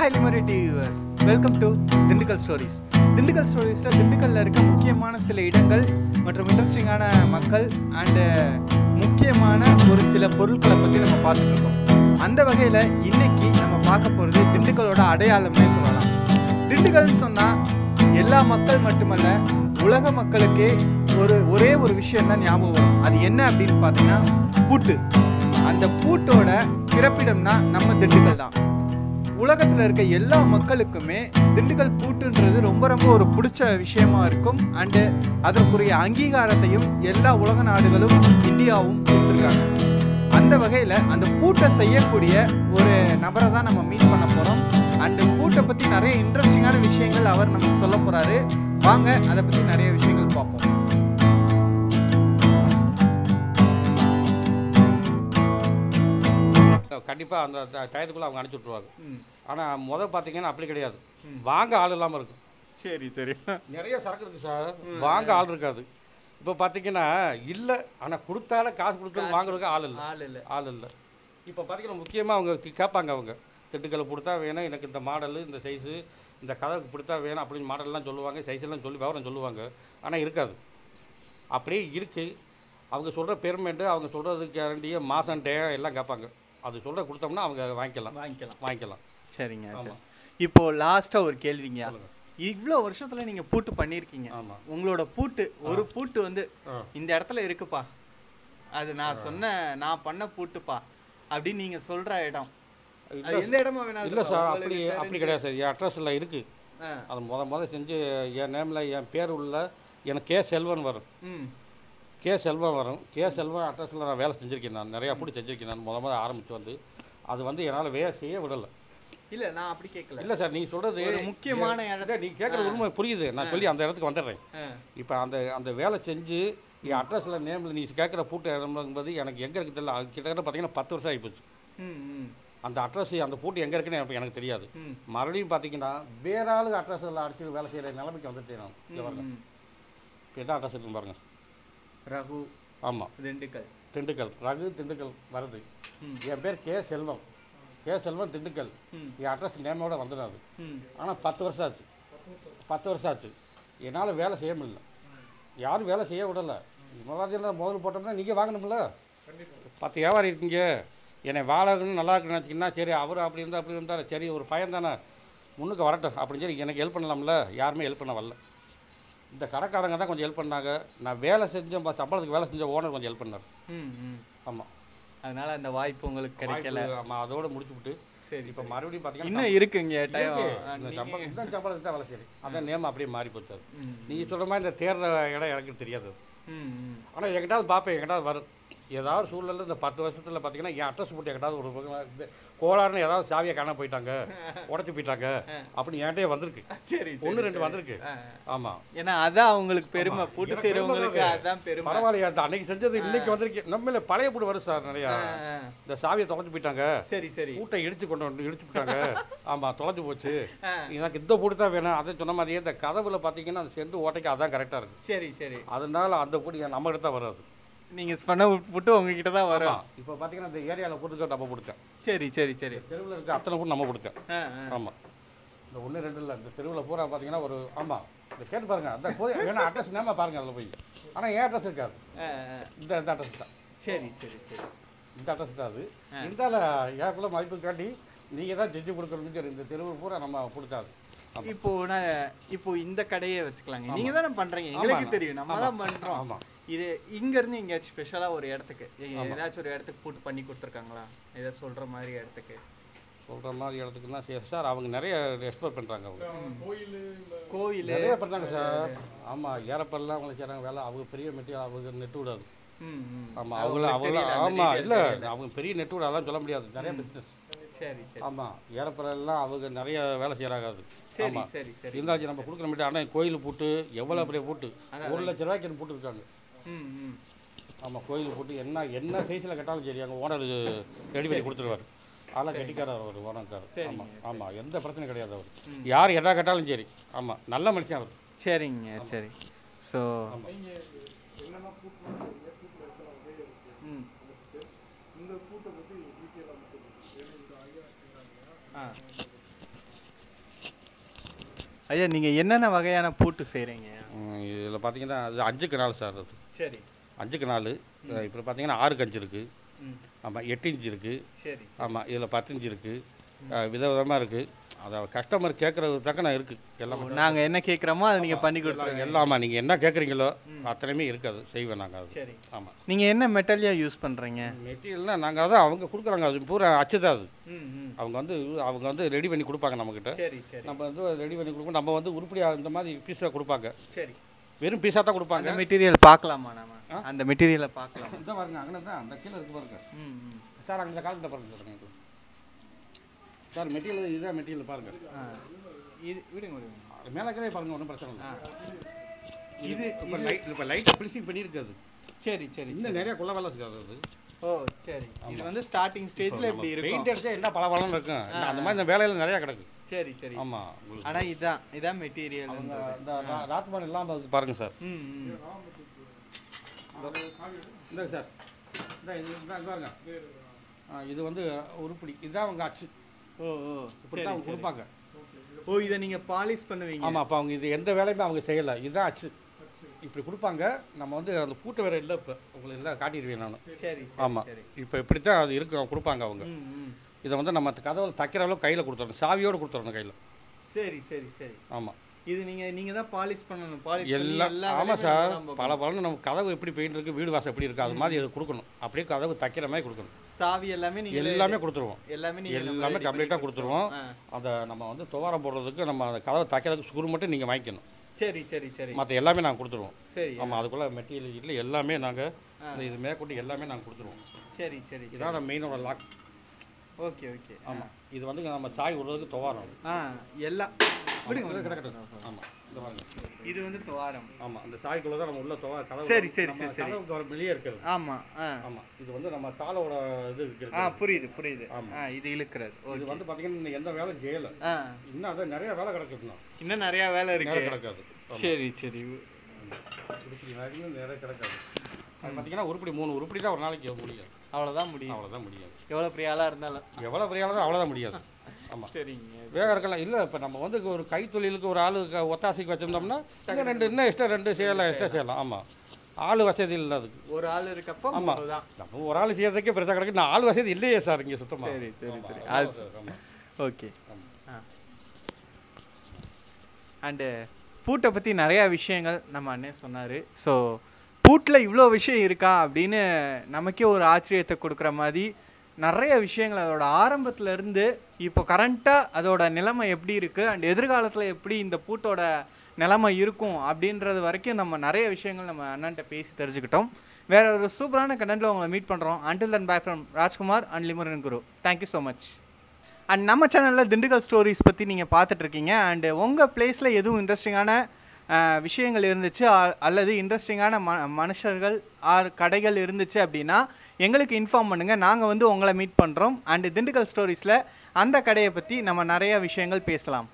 Hi லிமரி டிவிவர்ஸ் welcome to Dindigul stories Dindigul ஸ்டோரிஸில் திண்டுக்கல்ல இருக்க முக்கியமான சில இடங்கள் மற்றும் இன்ட்ரெஸ்டிங்கான மக்கள் அண்டு முக்கியமான ஒரு சில பொருட்களை பற்றி நம்ம பார்த்துட்டு இருக்கோம் அந்த வகையில் இன்னைக்கு நம்ம பார்க்க போகிறது திண்டுக்கலோட அடையாளம்னே சொல்லலாம் திண்டுக்கல்னு சொன்னால் எல்லா மக்கள் மட்டுமல்ல உலக மக்களுக்கே ஒரு ஒரே ஒரு விஷயம் தான் ஞாபகம் வரும் அது என்ன அப்படின்னு பார்த்தீங்கன்னா பூட்டு அந்த பூட்டோட பிறப்பிடம்னா நம்ம திண்டுக்கல் தான் உலகத்தில் இருக்க எல்லா மக்களுக்குமே திண்டுக்கல் பூட்டுன்றது ரொம்ப ரொம்ப ஒரு பிடிச்ச விஷயமா இருக்கும் அண்டு அதற்குரிய அங்கீகாரத்தையும் எல்லா உலக நாடுகளும் இந்தியாவும் கொடுத்துருக்காங்க அந்த வகையில் அந்த பூட்டை செய்யக்கூடிய ஒரு நபரை தான் நம்ம மீட் பண்ண போகிறோம் அண்டு பூட்டை பற்றி நிறைய இன்ட்ரெஸ்டிங்கான விஷயங்கள் அவர் நமக்கு சொல்ல போகிறாரு வாங்க அதை பற்றி நிறைய விஷயங்கள் பார்ப்போம் கண்டிப்பாக அந்த ட- டயத்துக்குள்ளே அவங்க அனுப்பிச்சி விட்ருவாங்க ம் ஆனால் முதல் பார்த்தீங்கன்னா அப்படி கிடையாது ம். வாங்க ஆள் இல்லாமல் இருக்கும் சரி சரி நிறைய சரக்கு இருக்குது சார் வாங்க ஆள் இருக்காது இப்போ பார்த்தீங்கன்னா இல்லை ஆனால் கொடுத்தால காசு கொடுத்து வாங்குறதுக்கு ஆள் இல்லை ஆள் இல்லை ஆள் இல்லை இப்போ பார்த்தீங்கன்னா முக்கியமாக அவங்க கே- கேட்பாங்க அவங்க திண்டுக்கல்லை கொடுத்தா வேணும் எனக்கு இந்த மாடலு இந்த சைஸு இந்த கலருக்கு கொடுத்தா வேணும் அப்படின்னு மாடல்லாம் சொல்லுவாங்க சைஸ் எல்லாம் சொல்லி விவரம் சொல்லுவாங்க ஆனால் இருக்காது அப்படியே இருக்குது அவங்க சொல்கிற பெருமெண்ட்டு அவங்க சொல்கிறது கேரண்டியை மாதம் டே எல்லாம் கேட்பாங்க அது சொல்கிற கொடுத்தோம்னா அவங்க வாங்கிக்கலாம் வாங்கிக்கலாம் வாங்கிக்கலாம் சரிங்க ஆமா. சரி. இப்போ லாஸ்ட்டாக ஒரு கேள்விங்க சொல்லுங்க. இவ்வளோ வருஷத்துல நீங்க பூட்டு பண்ணியிருக்கீங்க ஆமாம் உங்களோட பூட்டு ஒரு பூட்டு வந்து ஆ இந்த இடத்துல இருக்குப்பா அது நான் சொன்ன நான் பண்ண பூட்டுப்பா அப்படின்னு நீங்க சொல்ற இடம் அது இல்லை எந்த இடமா வேணாலும் இல்லை சார் இருக்கலாம். அப்படி உங்களுக்கு அப்படி தெரிஞ்சு- கிடையாது சார் என் அட்ரஸில் இருக்குது ஆ, அது முத முத செஞ்சு என் நேமில் என் பேர் உள்ள எனக்கு கே செல்வன் வரும் ம் கே செல்வம் வரும் கே செல்வம் அட்ரஸில் நான் வேலை செஞ்சுருக்கேன் நான் நிறையா அப்படி செஞ்சுருக்கேன் நான் முத முத ஆரம்பித்து வந்து அது வந்து என்னால் வேலை செய்ய விடலை இல்ல நான் அப்படி கேட்கல இல்லை சார் நீங்கள் சொல்கிறது ஒரு முக்கியமான இடத்துல நீ கேட்குற உண்மை புரியுது நான் சொல்லி அந்த இடத்துக்கு வந்துடுறேன் ஆ, இப்போ அந்த அந்த வேலை செஞ்சு என் அட்ரஸில் நேமில் நீ கேட்குற பூட்டு இடம்போது எனக்கு எங்கே இருக்குது தெரியல அது கிட்டத்தட்ட பார்த்தீங்கன்னா பத்து வருஷம் ஆகிப்போச்சு ம் ம் அந்த அட்ரஸ் அந்த பூட்டு எங்கே இருக்குன்னு எனக்கு- எனக்கு தெரியாது ம் மறுபடியும் பார்த்தீங்கன்னா வேற ஆளுக்கு அட்ரஸில் அடிச்சு வேலை செய்கிற நிலைமைக்கு வந்துட்டேன் நான் இங்கே பாருங்க ம், ம். இப்போ என்ன அட்ரஸ் இருக்குன்னு பாருங்க ரகு ஆமாம் திண்டுக்கல் திண்டுக்கல் ரகு திண்டுக்கல் வருது ம் என் பேர் கே செல்வம் கே செல்வம் திண்டுக்கல் ம் என் அட்ரஸ் நேமோட வந்துடாது ம் ஆனால் பத்து வருஷம் ஆச்சு பத்து வருஷம் ஆச்சு என்னால் வேலை செய்ய முடியல யாரும் வேலை செய்ய விடலை முதலாவது முதல்ல போட்டோம்னா நீங்கள் வாங்கணும்ல பத்து வியாபாரி இருக்கீங்க என்னை வாழணும்னு நல்லா இருக்குன்னு நினச்சிங்கன்னா சரி அவர் அப்படி இருந்தால் அப்படி இருந்தார் சரி ஒரு பையன் தானே முன்னுக்கு வரட்டும் அப்படின்னு சொல்லி எனக்கு ஹெல்ப் பண்ணலாம்ல யாருமே ஹெல்ப் பண்ண வரல இந்த கடைக்காரங்க தான் கொஞ்சம் ஹெல்ப் பண்ணாங்க நான் வேலை செஞ்ச ப- சம்பளத்துக்கு வேலை செஞ்ச ஓனர் கொஞ்சம் ஹெல்ப் பண்ணார் ம் ம் ஆமாம் அதனால அந்த வாய்ப்பு உங்களுக்கு கிடைக்கல ஆமாம் அதோட முடிச்சு விட்டு சரி இப்போ மறுபடியும் பார்த்தீங்கன்னா இன்னும் இருக்குங்க டைம் இருக்கு. இந்த சம்பளம் இந்த சம்பளத்துக்கு தான் வேலை சரி அதான் நேம் அப்படியே மாறி போச்சு அது ம் நீங்கள் சொல்கிற மாதிரி இந்த தேர்ற இடம் எனக்கு தெரியாது அது. ம் ம் ஆனால் எங்கிட்டாவது பார்ப்பேன் எங்கிட்டாவது வரும் ஏதாவது சூழ்நிலை இந்த பத்து வருஷத்தில் பார்த்தீங்கன்னா என் அட்ரஸ் போட்டு எங்கிட்டாவது ஒரு பக்கம் இந்த கோளாறுன்னு ஏதாவது சாவியை காண போயிட்டாங்க உடச்சி போயிட்டாங்க அப்படின்னு என்கிட்டயே வந்திருக்கு சரி ஒன்று ரெண்டு வந்திருக்கு ஆ. ஆமாம் ஏன்னா அதான் அவங்களுக்கு பெருமை ஆமா. பூட்டு எனக்கு செய்யறவங்களுக்கு பெருமை அதான் பெருமை பரவாயில்லையா அந்த அன்னைக்கு செஞ்சது இன்னைக்கு வந்திருக்கு நம்மள பழைய பூட்டு வரும் சார் நிறையா ஆ, ஆ. இந்த சாவியை தொலைஞ்சு போயிட்டாங்க சரி சரி பூட்டை இடிச்சு கொண்டு வந்து இடிச்சு போயிட்டாங்க ஆமாம் தொலைஞ்சு போச்சு ஆ, எனக்கு இந்த பூட்டு தான் வேணும் அதை சொன்ன மாதிரியே இந்த கதவுல பார்த்தீங்கன்னா அந்த செண்டு ஓட்டைக்கு அதான் கரெக்டாக இருக்குது சரி சரி அதனால அந்த பூட்டு நம்ம கிட்ட தான் வராது நீங்க பண்ண பூட்டு உங்ககிட்ட தான் வரும் இப்போ பார்த்தீங்கன்னா இந்த ஏரியாவில் கொடுத்து நம்ம கொடுத்தேன் சரி சரி சரி தெருவில் இருக்க அத்தனை பூட்டு நம்ம கொடுத்தேன் ஆ, ஆ. ஆமாம் இந்த ஒன்று ரெண்டு இல்லை இந்த தெருவில் பூரா பார்த்தீங்கன்னா ஒரு ஆமாம் இந்த கேட்டு பாருங்க அந்த போய் வேணா அட்ரஸ் நேமா பாருங்க அதில் போய் ஆனால் என் அட்ரஸ் இருக்காது ஆ, ஆ. இந்த இந்த அட்ரஸ் தான் சரி சரி சரி இந்த அட்ரஸ் தான் அது இருந்தாலும் ஏற்குள்ள மதிப்பு காட்டி நீங்கள் தான் செஞ்சு கொடுக்கணும்னு சொல்லி இந்த தெருவு பூரா நம்ம கொடுத்தாது ஆமாம் இப்போ நான் இப்போ இந்த கடையே வச்சுக்கலாங்க நீங்க தானே பண்றீங்க எங்களுக்கு தெரியும் நம்ம தான் பண்றோம் ஆமாம் இது இங்க இருந்து எங்கேயாச்சும் ஸ்பெஷலா ஒரு இடத்துக்கு எங்க- ஏதாச்சும் ஒரு இடத்துக்கு பூட்டு பண்ணி கொடுத்துருக்காங்களா ஏதாவது சொல்ற மாதிரி இடத்துக்கு சொல்கிற மாதிரி இடத்துக்குன்னா சரி சார் அவங்க நிறைய எக்ஸ்போர்ட் பண்ணுறாங்க அவங்க கோயில் நிறைய பண்ணுறாங்க சார் ஆமாம் ஏறப்பெல்லாம் அவங்களுக்கு செய்கிறாங்க வேலை அவங்க பெரிய மெட்டீரியல் அவங்க நெட்டு விடாது ம், ம். ஆமாம் அது அவங்கள உங்களுக்கு அவங்கள தெரியல, அந்த ஆமாம் detail இல்லை தெரியல. அவங்க பெரிய நெட்டு விட அதெல்லாம் சொல்ல முடியாது நிறைய பிஸ்னஸ் சரி சரி ஆமாம் ஏறப்பெல்லாம் அவங்க நிறைய வேலை செய்கிறாங்க அது சரி ஆமாம் சரி சரி இருந்தாச்சு நம்ம கொடுக்குற மட்டும் ஆனால் கோயில் பூட்டு எவ்வளோ பெரிய பூட்டு அதான், ஒரு லட்ச ரூபாய்க்கு எனக்கு பூட்டு இருக்காங்க ம் ம் ஆமாம் கோயில் பூட்டு என்ன என்ன சைஸில் கட்டாலும் சரி அங்கே ஓனர் ரெடி பண்ணி கொடுத்துருவாரு அதெல்லாம் கட்டிக்காரர் அவர் ஓனர்கார் சரிங்க, ஆமாம் ஆமாம் எந்த பிரச்சனையும் கிடையாது அவர் யார் எதா கேட்டாலும் சரி ஆமாம் நல்ல மனுஷன் அவர் சரிங்க சரி ஸோ ம் ஆ ஐயா நீங்கள் என்னென்ன வகையான பூட்டு செய்கிறீங்க இதில் பார்த்தீங்கன்னா அது அஞ்சுக்கு நாலு சார் அது சரி அஞ்சுக்கு நாலு இப்போ பார்த்தீங்கன்னா ஆறுக்கு அஞ்சு இருக்குது ம் ஆமாம் எட்டு இன்ச்சு இருக்குது சரி ஆமாம் இதில் பத்து இன்ச்சு இருக்குது விதவிதமாக இருக்குது அதை கஸ்டமர் கேட்குறது தக்க நான் இருக்குது எல்லாமே நாங்கள் என்ன கேட்குறோமோ அதை நீங்கள் பண்ணி கொடுத்துருங்க எல்லாமா நீங்கள் என்ன கேட்குறீங்களோ அத்தனையுமே இருக்காது செய்வேன் நாங்கள் அது சரி ஆமாம் நீங்கள் என்ன மெட்டலியா யூஸ் பண்ணுறீங்க மெட்டீரியல்னால் நாங்கள் அதான் அவங்க கொடுக்குறாங்க அது பூரா அச்சு தான் அது ம் ம் அவங்க வந்து அவங்க வந்து ரெடி பண்ணி கொடுப்பாங்க நம்மக்கிட்ட சரி சரி நம்ம வந்து ரெடி பண்ணி கொடுப்போம் நம்ம வந்து உருப்படியாக இந்த மாதிரி பீஸாக கொடுப்பாங்க சரி வெறும் பீஸாக தான் கொடுப்பாங்க அந்த மெட்டீரியல் பார்க்கலாமா நாம அந்த மெட்டீரியலை பார்க்கலாம் இந்த பாருங்க அங்கே தான் அந்த கீழே இருக்கு பாருங்க ம் ம் சார் அங்கே இந்த காலத்தில் பாருங்க சார் எனக்கு சார் மெட்டீரியல் இதுதான் மெட்டீரியல் பாருங்க ஆ இது விடுங்க விடுங்க மேலே கீழே பாருங்க ஒன்றும் பிரச்சனை ஆ இல்லை இது இப்போ லைட் இப்போ லைட்டை பிளிசிங் பண்ணியிருக்காது சரி சரி இன்னும் நிறைய கொள்ள வேலை இருக்காது அது ஓ சரி இது வந்து ஸ்டார்டிங் ஸ்டேஜ்ல இப்படி இருக்கும் பெயிண்ட் அடிச்சா என்ன பல பலன்னு இருக்கும் இன்னும் அந்த மாதிரி இந்த வேலையில நிறைய கிடக்கு சரி சரி ஆமாம் உங்களுக்கு ஆனா இதான் இதான் மெட்டீரியல் அவங்க இந்த ராட்மான் இல்லாமல் இருக்கு பாருங்க சார் ம் ம் இந்த சார் இந்த இது இந்த இங்க பாருங்க ஆ, இது வந்து உருப்படி இதுதான் அவங்க அச்சு ஓ ஓ இப்படி சரி தான் அவங்க சரி கொடுப்பாங்க ஓ இதை நீங்க பாலிஷ் பண்ணுவீங்க ஆமாம் அப்போ அவங்க இது எந்த வேலையுமே அவங்க செய்யலை இதுதான் அச்சு இப்படி கொடுப்பாங்க நம்ம வந்து அந்த பூட்டு வேற இல்லை இப்போ உங்களுக்கு எல்லாம் காட்டிடுவேன் நான் சரி சரி ஆமாம் சரி இப்போ இப்படி தான் அது இருக்கும் கொடுப்பாங்க அவங்க ம் ம் இதை வந்து நம்ம கதவில் தைக்கிற அளவுக்கு கையில் கொடுத்துடணும் சாவியோடு கொடுத்துடணும் கையில் சரி சரி சரி ஆமாம் இது நீங்க நீங்க தான் பாலிஷ் பண்ணணும் பாலிஷ் எல்லாம் எல்லா ஆமாம் வேலையுமே சார் நீங்க தான் பல பலன்னு நம்ம கதவு எப்படி பெயிண்ட் இருக்குது வீடு வாசல் எப்படி இருக்குது அது மாதிரி இது கொடுக்கணும் அப்படியே கதவு தைக்கிற மாதிரி கொடுக்கணும் சாவி எல்லாமே நீங்க எல்லாமே கொடுத்துருவோம் எல்லாமே நீங்க எல்லாமே கம்ப்ளீட்டாக கொடுத்துருவோம் ஆ. அதை நம்ம வந்து துவாரம் போடுறதுக்கு நம்ம அந்த கதவை தைக்கிறதுக்கு ஸ்க்ரூ மட்டும் நீங்கள் வாங்கிக்கணும் சரி சரி சரி மற்ற எல்லாமே நாங்கள் கொடுத்துருவோம் சரி ஆமாம் அதுக்குள்ளே மெட்டீரியல் இல்லை எல்லாமே நாங்கள் இந்த இது மேற்கொண்டு எல்லாமே நாங்கள் கொடுத்துருவோம் சரி சரி இதான் நம்ம மெயினோட லாக் ஓகே ஓகே ஆமாம் இது வந்து நம்ம சாய் விடுறதுக்கு துவாரம் ஆ எல்லா விடுங்க இது விடுங்க. கிடக்கட்டும் ஆமாம் இந்த பாருங்க இது வந்து துவாரம் ஆமாம் அந்த சாய்க்குள்ளே தான் நம்ம உள்ள துவா கதவு சரி, சரி, நம்ம சரி, சரி. கதவுக்கு வர வெளியே இருக்கிறது ஆமா ஆ ஆமாம் இது வந்து நம்ம தாளோட இது ஆ இருக்குது புரியுது புரியுது ஆமா. ஆ இது இழுக்கிறது இது ஓகே வந்து பார்த்தீங்கன்னா இன்னும் எந்த வேலையும் செய்யலை ஆ இன்னும் அதான் நிறைய வேலை கிடக்குது இன்னும் இன்னும் நிறைய வேலை இருக்கு நேரம் கிடக்காது சரி சரி உருப்படி நிறைய நிறைய கிடக்காது அது பார்த்தீங்கன்னா உருப்படி மூணு உருப்படி தான் ஒரு நாளைக்கு முடியும் அவ்வளவுதான் முடியும் அவ்வளோதான் முடியாது எவ்வளவு பெரிய ஆளா இருந்தாலும் எவ்வளோ பெரிய ஆளோ அவ்வளோதான் முடியாது ஆமாம் சரிங்க வேக இருக்கலாம் இல்லை இப்போ நம்ம வந்து ஒரு கைத்தொழிலுக்கு ஒரு ஆளு க- ஒத்தாசைக்கு வச்சுருந்தோம்னா இன்னும் ரெண்டு இன்னும் எக்ஸ்ட்ரா ரெண்டு செய்யலாம் எக்ஸ்ட்ரா செய்யலாம் ஆமாம் ஆள் வசதி இல்லை அதுக்கு ஒரு ஆள் இருக்கப்போ ஆமா. மூணு தான் நம்ம ஒரு ஆள் செய்யறதுக்கே பெருசாக கிடக்கு நான் ஆள் வசதி இல்லையே சார் இங்கே சுத்தமாக சரி, சரி, ஆமா, சரி. ஆமா, அது- சார், ஆமா. ஓகே ஆமா. ஆ அண்டு பூட்டை பற்றி நிறையா விஷயங்கள் நம்ம அண்ணன் சொன்னார் ஸோ பூட்டில் இவ்வளோ விஷயம் இருக்கா அப்படின்னு நமக்கே ஒரு ஆச்சரியத்தை கொடுக்குற மாதிரி நிறைய விஷயங்கள் அதோட ஆரம்பத்துல இருந்து இப்போ கரண்ட்டாக அதோட நிலைமை எப்படி இருக்குது அண்ட் எதிர்காலத்தில் எப்படி இந்த பூட்டோட நிலைமை இருக்கும் அப்படின்றது வரைக்கும் நம்ம நிறைய விஷயங்கள் நம்ம அண்ணன்ட்ட பேசி தெரிஞ்சுக்கிட்டோம் வேற ஒரு சூப்பரான கண்டென்ட்டில் உங்களை மீட் பண்ணுறோம் until then bye from Rajkumar and லிமரன் Guru thank you so much and நம்ம சேனலில் திண்டுக்கல் ஸ்டோரிஸ் பற்றி நீங்கள் பார்த்துட்ருக்கீங்க அண்டு உங்கள் பிளேஸில் எதுவும் இன்ட்ரெஸ்டிங்கான விஷயங்கள் இருந்துச்சு ஆ- அல்லது இன்ட்ரெஸ்டிங்கான ம மனுஷர்கள் ஆர் கடைகள் இருந்துச்சு அப்படின்னா எங்களுக்கு இன்ஃபார்ம் பண்ணுங்கள் நாங்கள் வந்து உங்களை மீட் பண்ணுறோம் அண்டு திண்டுக்கல் ஸ்டோரிஸில் அந்த கடையை பற்றி நம்ம நிறைய விஷயங்கள் பேசலாம்